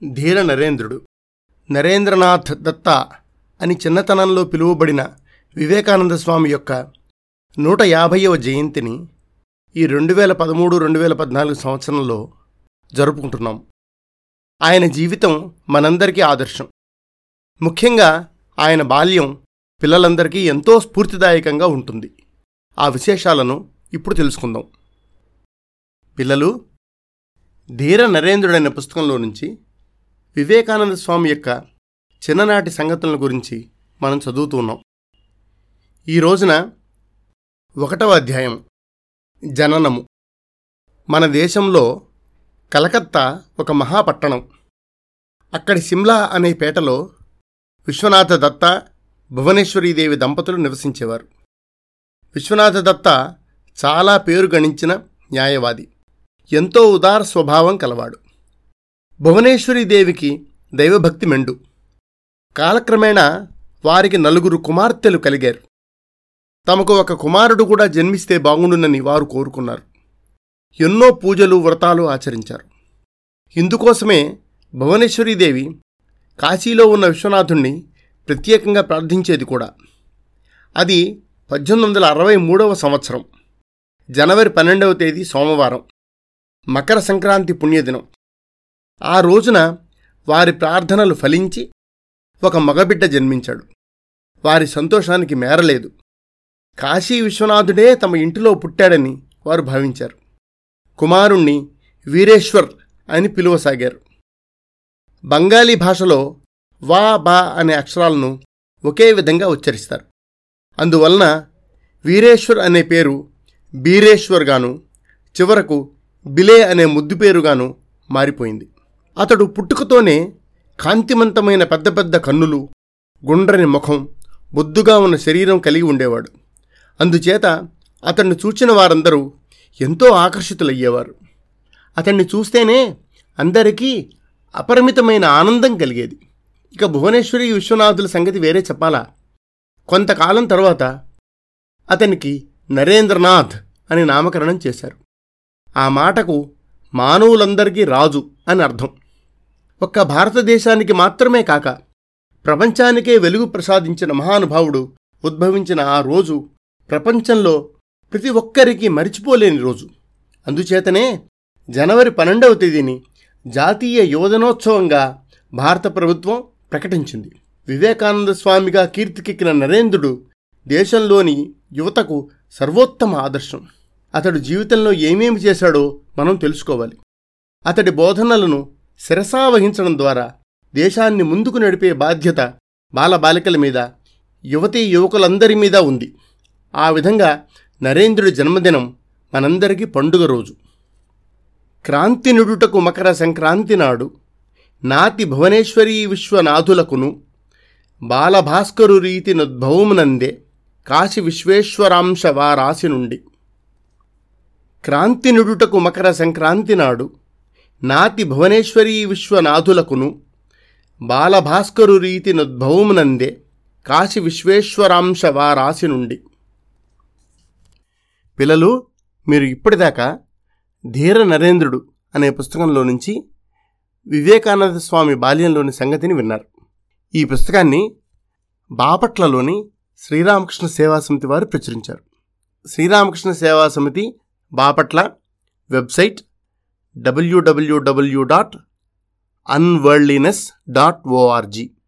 ధీర నరేంద్రుడు నరేంద్రనాథ్ దత్త అని చిన్నతనంలో పిలువబడిన వివేకానంద స్వామి యొక్క నూట యాభైవ జయంతిని ఈ రెండు వేల పదమూడు రెండు వేల పద్నాలుగు సంవత్సరంలో జరుపుకుంటున్నాం ఆయన జీవితం మనందరికీ ఆదర్శం ముఖ్యంగా ఆయన బాల్యం పిల్లలందరికీ ఎంతో స్ఫూర్తిదాయకంగా ఉంటుంది ఆ విశేషాలను ఇప్పుడు తెలుసుకుందాం పిల్లలు ధీర నరేంద్రుడైన పుస్తకంలో నుంచి వివేకానంద స్వామి యొక్క చిన్ననాటి సంగతుల గురించి మనం చదువుతూ ఉన్నాం ఈ రోజున ఒకటవ అధ్యాయం జననము మన దేశంలో కలకత్తా ఒక మహాపట్టణం అక్కడి సిమ్లా అనే పేటలో విశ్వనాథ దత్త భువనేశ్వరీదేవి దంపతులు నివసించేవారు విశ్వనాథ దత్త చాలా పేరు గణించిన న్యాయవాది ఎంతో ఉదార స్వభావం కలవాడు భువనేశ్వరీదేవికి దైవభక్తి మెండు కాలక్రమేణా వారికి నలుగురు కుమార్తెలు కలిగారు తమకు ఒక కుమారుడు కూడా జన్మిస్తే బాగుండునని వారు కోరుకున్నారు ఎన్నో పూజలు వ్రతాలు ఆచరించారు ఇందుకోసమే భువనేశ్వరీదేవి కాశీలో ఉన్న విశ్వనాథుణ్ణి ప్రత్యేకంగా ప్రార్థించేది కూడా అది పద్దెనిమిది వందల అరవై మూడవ సంవత్సరం జనవరి పన్నెండవ తేదీ సోమవారం మకర సంక్రాంతి పుణ్యదినం ఆ రోజున వారి ప్రార్థనలు ఫలించి ఒక మగబిడ్డ జన్మించాడు వారి సంతోషానికి మేరలేదు కాశీ విశ్వనాథుడే తమ ఇంటిలో పుట్టాడని వారు భావించారు కుమారుణ్ణి వీరేశ్వర్ అని పిలువసాగారు బంగాలీ భాషలో వా బా అనే అక్షరాలను ఒకే విధంగా ఉచ్చరిస్తారు అందువలన వీరేశ్వర్ అనే పేరు బీరేశ్వర్ గాను చివరకు బిలే అనే ముద్దు పేరుగాను మారిపోయింది అతడు పుట్టుకతోనే కాంతిమంతమైన పెద్ద పెద్ద కన్నులు గుండ్రని ముఖం బొద్దుగా ఉన్న శరీరం కలిగి ఉండేవాడు అందుచేత అతన్ని చూచిన వారందరూ ఎంతో ఆకర్షితులయ్యేవారు అతన్ని చూస్తేనే అందరికీ అపరిమితమైన ఆనందం కలిగేది ఇక భువనేశ్వరి విశ్వనాథుల సంగతి వేరే చెప్పాలా కొంతకాలం తర్వాత అతనికి నరేంద్రనాథ్ అని నామకరణం చేశారు ఆ మాటకు మానవులందరికీ రాజు అని అర్థం ఒక్క భారతదేశానికి మాత్రమే కాక ప్రపంచానికే వెలుగు ప్రసాదించిన మహానుభావుడు ఉద్భవించిన ఆ రోజు ప్రపంచంలో ప్రతి ఒక్కరికి మరిచిపోలేని రోజు అందుచేతనే జనవరి పన్నెండవ తేదీని జాతీయ యువజనోత్సవంగా భారత ప్రభుత్వం ప్రకటించింది వివేకానంద స్వామిగా కీర్తికెక్కిన నరేంద్రుడు దేశంలోని యువతకు సర్వోత్తమ ఆదర్శం అతడు జీవితంలో ఏమేమి చేశాడో మనం తెలుసుకోవాలి అతడి బోధనలను శిరసా వహించడం ద్వారా దేశాన్ని ముందుకు నడిపే బాధ్యత బాలబాలికల మీద యువతీ యువకులందరి మీద ఉంది ఆ విధంగా నరేంద్రుడి జన్మదినం మనందరికీ పండుగ రోజు క్రాంతి నుడుటకు మకర సంక్రాంతి నాడు నాతి భువనేశ్వరీ విశ్వనాథులకును బాలభాస్కరు రీతి నుద్భవమునందే కాశీ విశ్వేశ్వరాంశ వారాసి నుండి క్రాంతి నుడుటకు మకర సంక్రాంతి నాడు నాతి భువనేశ్వరీ విశ్వనాథులకును బాలభాస్కరు రీతి నుద్భవమునందే కాశీ విశ్వేశ్వరాంశ వారాసి నుండి పిల్లలు మీరు ఇప్పటిదాకా ధీర నరేంద్రుడు అనే పుస్తకంలో నుంచి వివేకానంద స్వామి బాల్యంలోని సంగతిని విన్నారు ఈ పుస్తకాన్ని బాపట్లలోని శ్రీరామకృష్ణ సేవా సమితి వారు ప్రచురించారు Sriramakrishna Seva Samithi Bapatla website W W W dot unworldliness dot ORG